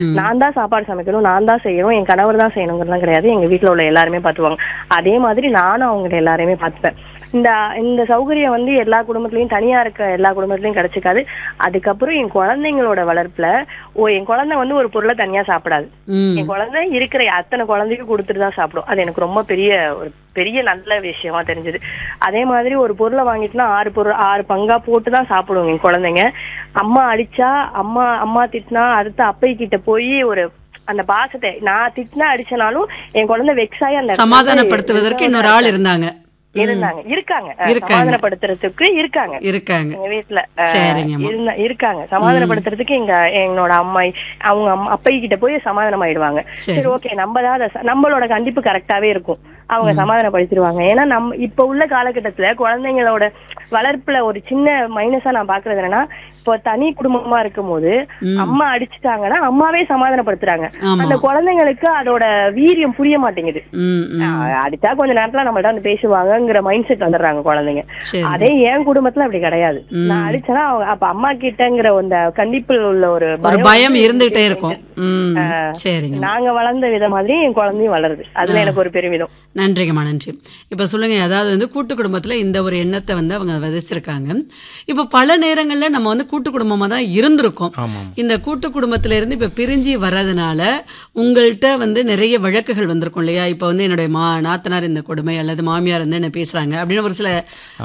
நான் தான் சாப்பாடு சமைக்கணும் நான் தான் செய்யணும் என் கணவர் தான் செய்யணுங்கிறதுலாம் கிடையாது எங்க வீட்ல உள்ள எல்லாருமே பார்த்துவாங்க அதே மாதிரி நானும் அவங்க எல்லாரையுமே பார்த்துப்பேன் இந்த இந்த சௌகரியம் வந்து எல்லா குடும்பத்திலயும் தனியா இருக்க எல்லா குடும்பத்திலயும் கிடைச்சிக்காது அதுக்கப்புறம் என் குழந்தைங்களோட வளர்ப்புல ஓ என் குழந்தை வந்து ஒரு பொருளை தனியா சாப்பிடாது ம் என் குழந்தை இருக்கிற அத்தனை குழந்தைக்கும் கொடுத்துட்டு தான் சாப்பிடும் அது எனக்கு ரொம்ப பெரிய ஒரு பெரிய நல்ல விஷயமா தெரிஞ்சது அதே மாதிரி ஒரு பொருளை வாங்கிட்டுனா ஆறு பொருள் ஆறு பங்கா போட்டு தான் சாப்பிடுவோங்க என் குழந்தைங்க அம்மா அடிச்சா அம்மா அம்மா திட்டினா அடுத்து அப்பை கிட்ட போய் ஒரு அந்த பாசத்தை நான் திட்டினா அடிச்சனாலும் என் குழந்தை வெக்ஸாயி அந்த இடத்துல சமாதானப்படுத்துவதற்கு இன்னொரு ஆள் இருந்தாங்க இருந்தாங்க இருக்காங்க அஹ், இருக்காங்க. சமாதானப்படுத்துறதுக்கு இருக்காங்க இருக்காங்க எங்க வீட்டுல அஹ், சரிங்கம்மா. இருந்த- இருக்காங்க சமாதானப்படுத்துறதுக்கு எங்க என்னோட அம்மா அவங்க அம்மா அப்பை கிட்ட போய் சமாதானம் ஆயிடுவாங்க சரி. சரி ஓகே நம்ம தான் அதை ச- நம்மளோட கண்டிப்பு கரெக்டாவே இருக்கும் அவங்க சமாதானப்படுத்திடுவாங்க ஏன்னா நம்ம இப்ப உள்ள காலகட்டத்துல குழந்தைங்களோட வளர்ப்புல ஒரு சின்ன மைனஸா நான் பாக்குறது என்னன்னா இப்போ தனி குடும்பமா இருக்கும்போது அம்மா அடிச்சுட்டாங்கன்னா அம்மாவே சமாதானப்படுத்துறாங்க ஆமா. அந்த குழந்தைங்களுக்கு அதோட வீரியம் புரிய மாட்டேங்குது ம் ம் அஹ் அடிச்சா கொஞ்ச நேரத்துல நம்மள்ட்ட வந்து பேசுவாங்கங்கிற மைண்ட் செட் வந்துடுறாங்க குழந்தைங்க சரி அதே என் குடும்பத்துல அப்படி கிடையாது நான் அடிச்சேன்னா அவங்க அப்ப அம்மா கிட்டங்கிற அந்த கண்டிப்பில் உள்ள ஒரு ஒரு பயம் இருந்துகிட்டே இருக்கும் ம் சரிங்க நாங்க வளர்ந்த விதம் மாதிரி என் குழந்தையும் வளருது அதுல எனக்கு ஒரு பெருமிதம் நன்றிங்கம்மா நன்றி இப்போ சொல்லுங்க அதாவது வந்து கூட்டு குடும்பத்துல இந்த ஒரு எண்ணத்தை வந்து அவங்க விதைச்சிருக்காங்க இப்போ பல நேரங்கள்ல நம்ம வந்து கூட்டு குடும்பமா தான் இருந்திருக்கோம் ஆமாம் இந்த கூட்டு குடும்பத்துல இருந்து இப்ப பிரிஞ்சு வர்றதுனால உங்கள்கிட்ட வந்து நிறைய வழக்குகள் வந்திருக்கும் இல்லையா இப்ப வந்து என்னுடைய மா நாத்தனார் இந்த கொடுமை அல்லது மாமியார் வந்து என்ன பேசுறாங்க அப்படின்னு ஒரு சில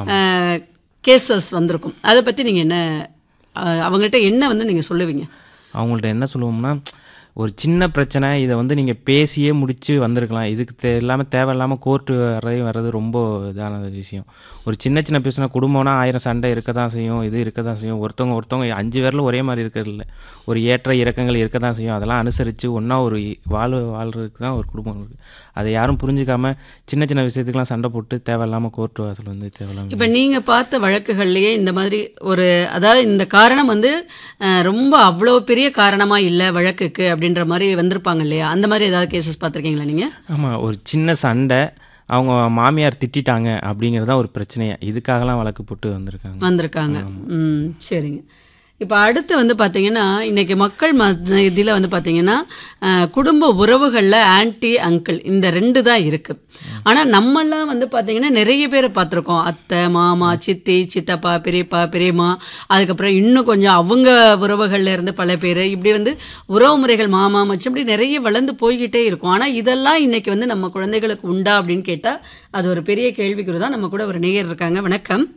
கேசஸ் வந்திருக்கும் அதை பத்தி நீங்க என்ன அஹ், அவங்கள்ட்ட என்ன வந்து நீங்க சொல்லுவீங்க அவங்கள்ட்ட என்ன சொல்லுவோம்னா ஒரு சின்ன பிரச்சனை இதை வந்து நீங்கள் பேசியே முடிச்சு வந்திருக்கலாம் இதுக்கு தே இல்லாமல் தேவையில்லாமல் கோர்ட்டு வரையும் வர்றது ரொம்ப இதான விஷயம் ஒரு சின்ன சின்ன பிரச்சனை குடும்பம்னா ஆயிரம் சண்டை இருக்க தான் செய்யும் இது இருக்க தான் செய்யும் ஒருத்தவங்க ஒருத்தவங்க அஞ்சு பேரில் ஒரே மாதிரி இருக்கிறது இல்லை ஒரு ஏற்ற இறக்கங்கள் இருக்க தான் செய்யும் அதெல்லாம் அனுசரித்து ஒன்றா ஒரு வாழ் வாழ்றதுக்கு தான் ஒரு குடும்பம் இருக்குது அதை யாரும் புரிஞ்சுக்காம சின்ன சின்ன விஷயத்துக்கெல்லாம் சண்டை போட்டு தேவையில்லாமல் கோர்ட்டு வாசல் வந்து தேவையில்லாமல் இப்ப நீங்க பார்த்த வழக்குகள்லயே இந்த மாதிரி ஒரு அதாவது இந்த காரணம் வந்து அஹ், ரொம்ப அவ்வளோ பெரிய காரணமா இல்ல வழக்குக்கு அப்படின்ற மாதிரி வந்திருப்பாங்க இல்லையா அந்த மாதிரி ஏதாவது கேசஸ் பார்த்திருக்கீங்களா நீங்க ஆமாம் ஒரு சின்ன சண்டை அவங்க மாமியார் திட்டிட்டாங்க அப்படிங்கிறது தான் ஒரு பிரச்சனையா இதுக்காகலாம் வழக்கு போட்டு வந்திருக்காங்க வந்திருக்காங்க ம் சரிங்க இப்போ அடுத்து வந்து பார்த்தீங்கன்னா இன்னைக்கு மக்கள் இதில் வந்து பார்த்தீங்கன்னா அஹ், குடும்ப உறவுகளில் ஆன்டி அங்கிள் இந்த ரெண்டு தான் இருக்கு ஆனால் நம்மெல்லாம் வந்து பார்த்தீங்கன்னா நிறைய பேரை பார்த்துருக்கோம் அத்தை மாமா சித்தி சித்தப்பா பெரியப்பா பெரியம்மா அதுக்கப்புறம் இன்னும் கொஞ்சம் அவங்க உறவுகள்ல இருந்து பல பேர் இப்படி வந்து உறவு முறைகள் மாமா மச்சம் இப்படி நிறைய வளர்ந்து போய்கிட்டே இருக்கும் ஆனால் இதெல்லாம் இன்னைக்கு வந்து நம்ம குழந்தைகளுக்கு உண்டா அப்படின்னு கேட்டால் அது ஒரு பெரிய கேள்விக்குறி தான் நம்ம கூட ஒரு நேயர் இருக்காங்க வணக்கம்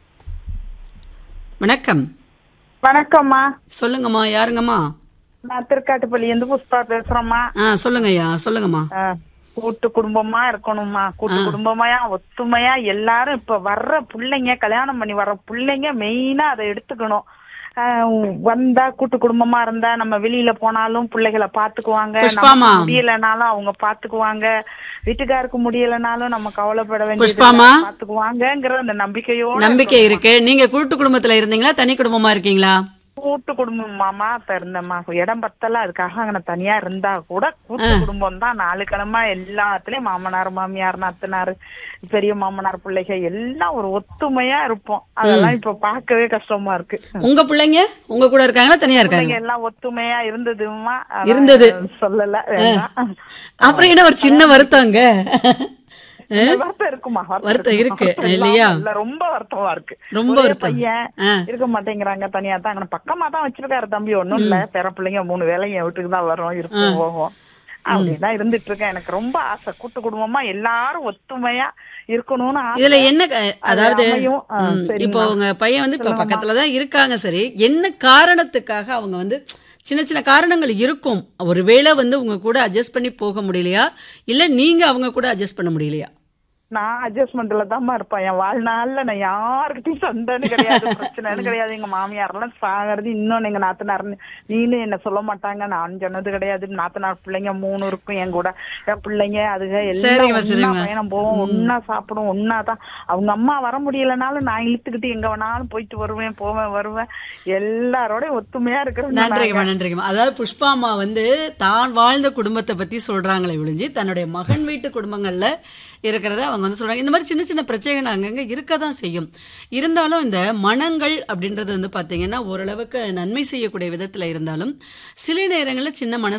வணக்கம் வணக்கம்மா சொல்லுங்கம்மா யாருங்கம்மா நான் திருக்காட்டுப்பள்ளி இருந்து புஷ்பா பேசுறேம்மா ஆ சொல்லுங்கய்யா சொல்லுங்கம்மா ஆ, கூட்டு குடும்பமா இருக்கணும்மா கூட்டு குடும்பமாயா ஒத்துமையா எல்லாரும் இப்ப வர்ற புள்ளைங்க கல்யாணம் பண்ணி வர்ற புள்ளைங்க மெயினா அதை எடுத்துக்கணும் ஆ, வந்தா கூட்டு குடும்பமா இருந்தா நம்ம வெளியில போனாலும் பிள்ளைகளை பாத்துக்குவாங்க புஷ்பாம்மா. நமக்கு முடியலனாலும் அவங்க பாத்துக்குவாங்க வீட்டுக்காருக்கு முடியலனாலும் நம்ம கவலைப்பட வேண்டியது புஷ்பாம்மா. இல்ல, பாத்துக்குவாங்கங்கிற அந்த நம்பிக்கையோட நம்பிக்கை இருக்கு நீங்க கூட்டு குடும்பத்துல இருந்தீங்களா தனி குடும்பமா இருக்கீங்களா கூட்டு குடும்பம் மாமா இப்ப இருந்தம்மா இடம் பத்தல அதுக்காக அங்க தனியா இருந்தா கூட கூட்டு குடும்பம் தான் நாலு கிழமை எல்லாத்துலயும் மாமனார் மாமியார் நாத்தனார் பெரிய மாமனார் பிள்ளைக எல்லாம் ஒரு ஒத்துமையா இருப்போம் அதெல்லாம் இப்ப பார்க்கவே கஷ்டமா இருக்கு உங்க பிள்ளைங்க உங்க கூட இருக்காங்களா தனியா இருக்காங்க பிள்ளைங்க எல்லாம் ஒத்துமையா இருந்ததுமா ஆனா இருந்தது. சொல்லல வேண்டாம். அப்புறம் என்ன ஒரு சின்ன வருத்தங்க வருத்தம் இருக்குமா வருத்தம் இருக்கு, எல்லாம் இல்லையா? இல்ல, ரொம்ப வருத்தமா இருக்கு ரொம்ப ஒரே வருத்தம். பையன் ஆ. இருக்க மாட்டேங்கிறாங்க தனியா தான் அங்க பக்கமா தான் வச்சிருக்காரு தம்பி ஒண்ணும் இல்ல பேர பிள்ளைங்க மூணு வேலையும் என் வீட்டுக்கு தான் வரும் இருக்கும் போகும் அப்படிதான் இருந்துட்டு இருக்கேன் எனக்கு ரொம்ப ஆசை கூட்டு குடும்பமா எல்லாரும் ஒத்துமையா இருக்கணும்னு ஆசை இதுல என்ன க- அதாவது அமையும். ஆ, ம், சரிம்மா. இப்போ உங்க பையன் வந்து இப்ப பக்கத்துல தான் இருக்காங்க சரி என்ன காரணத்துக்காக அவங்க வந்து சின்ன சின்ன காரணங்கள் இருக்கும் ஒருவேளை வந்து உங்க கூட அட்ஜஸ்ட் பண்ணி போக முடியலையா இல்ல நீங்க அவங்க கூட அட்ஜஸ்ட் பண்ண முடியலையா நான் அட்ஜஸ்ட்மெண்ட்ல தான்மா இருப்பேன் என் வாழ்நாள்ல நான் யாருக்கிட்டையும் சண்டைன்னு கிடையாது பிரச்சனைன்னு கிடையாது எங்க மாமியார் எல்லாம் சாகிறது இன்னொன்னு எங்க நாத்தனார் நீனு என்ன சொல்ல மாட்டாங்க நான் சொன்னது கிடையாது நாத்தனார் பிள்ளைங்க மூணு இருக்கும் என் கூட என் பிள்ளைங்க அதுக எல்லாம் சரிம்மா, ஒண்ணா சரிம்மா. பயணம் போவோம் ஒன்னா சாப்பிடுவோம் ஒன்னா தான் அவங்க அம்மா வர முடியலனாலும் நான் இழுத்துக்கிட்டு எங்க வேணாலும் போயிட்டு வருவேன் போவேன் வருவேன் எல்லாரோடய ஒத்துமையா இருக்கிறது நன்றிங்கம்மா நன்றிங்கம்மா அதாவது புஷ்பாம்மா வந்து தான் வாழ்ந்த குடும்பத்தை பத்தி சொல்றாங்களே ஒழிஞ்சு தன்னுடைய மகன் வீட்டு குடும்பங்கள்ல இருக்கிறத அவங்க வந்து சொல்றாங்க இந்த மாதிரி சின்ன சின்ன பிரச்சனைகள் அங்கங்க இருக்க தான் செய்யும் இருந்தாலும் இந்த மனங்கள் அப்படின்றது வந்து பாத்தீங்கன்னா ஓரளவுக்கு நன்மை செய்யக்கூடிய விதத்துல இருந்தாலும் சில நேரங்களில் சின்ன மன